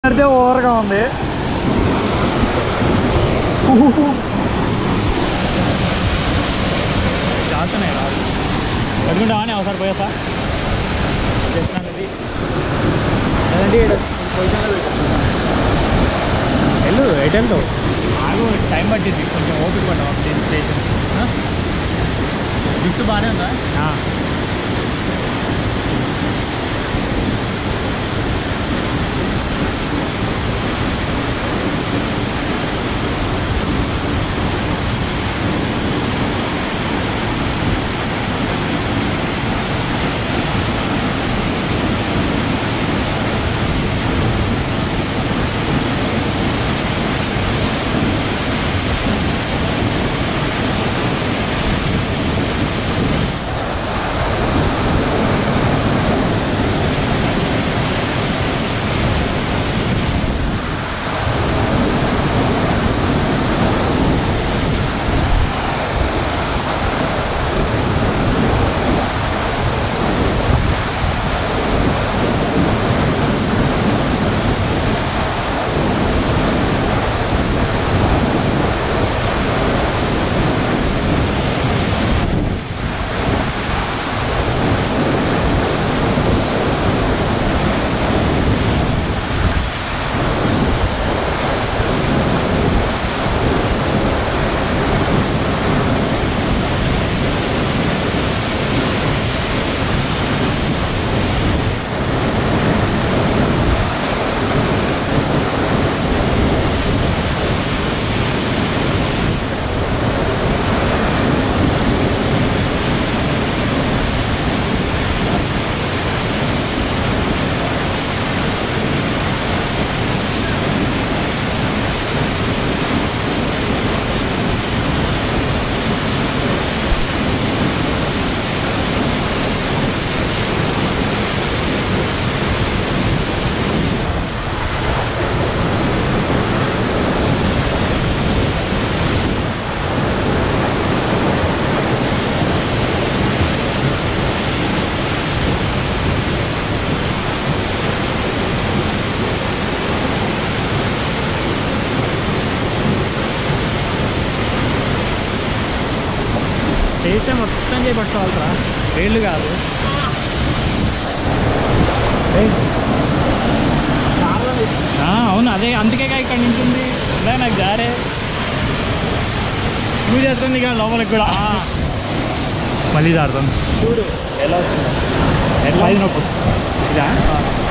పడితే ఓవర్గా ఉంది జాగ్రత్తనే రాదు ఎదుగుంటావా అని ఒకసారి పోయేసా చేస్తున్నాను ఇది వెళ్ళు ఎటు వెళ్తావు ఆగు టైం పట్టింది కొంచెం ఓపిక పడ్డావు స్టేషన్ లిఫ్ట్ బాగానే ఉందా చేస్తే మొత్తం చేపట్టుకోవాలరా వేళ్ళు కాదు ఏయ్. ఆ, అవును అదే అందుకే ఇక్కడ నింటుంది అదే నాకు జారే నువ్వు చేస్తుంది ఇక లోపలికి కూడా మళ్ళీ జారుతుంది చూడు ఎలా వస్తుంది ఎట్లా ఇది నొప్పు ఇదా